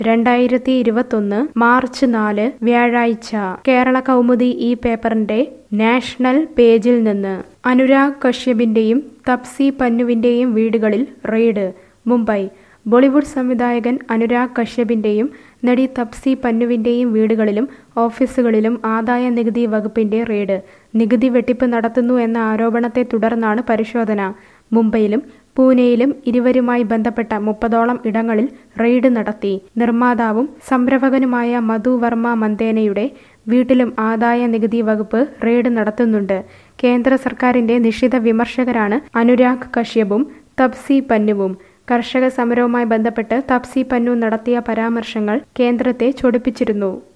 രണ്ടായിരത്തി ഇരുപത്തൊന്ന് മാർച്ച് നാല് വ്യാഴാഴ്ച കേരള കൗമുദി ഈ പേപ്പറിന്റെ നാഷണൽ പേജിൽ നിന്ന് അനുരാഗ് കശ്യപിന്റെയും തപ്സി പന്നുവിന്റെയും വീടുകളിൽ റെയ്ഡ് മുംബൈ ബോളിവുഡ് സംവിധായകൻ അനുരാഗ് കശ്യപിന്റെയും നടി തപ്സി പന്നുവിന്റെയും വീടുകളിലും ഓഫീസുകളിലും ആദായ നികുതി വകുപ്പിന്റെ റെയ്ഡ് നികുതി വെട്ടിപ്പ് നടത്തുന്നു എന്ന ആരോപണത്തെ തുടർന്നാണ് പരിശോധന മുംബൈയിലും പൂനെയിലും ഇരുവരുമായി ബന്ധപ്പെട്ട മുപ്പതോളം ഇടങ്ങളിൽ റെയ്ഡ് നടത്തി നിർമ്മാതാവും സംരംഭകനുമായ മധു വർമ്മ മന്തേനയുടെ വീട്ടിലും ആദായ നികുതി വകുപ്പ് റെയ്ഡ് നടത്തുന്നുണ്ട് കേന്ദ്ര സർക്കാരിന്റെ നിശിത വിമർശകരാണ് അനുരാഗ് കശ്യപും തപ്സി പന്നുവും കർഷക സമരവുമായി ബന്ധപ്പെട്ട് തപ്സി പന്നു നടത്തിയ പരാമർശങ്ങൾ കേന്ദ്രത്തെ ചൊടിപ്പിച്ചിരുന്നു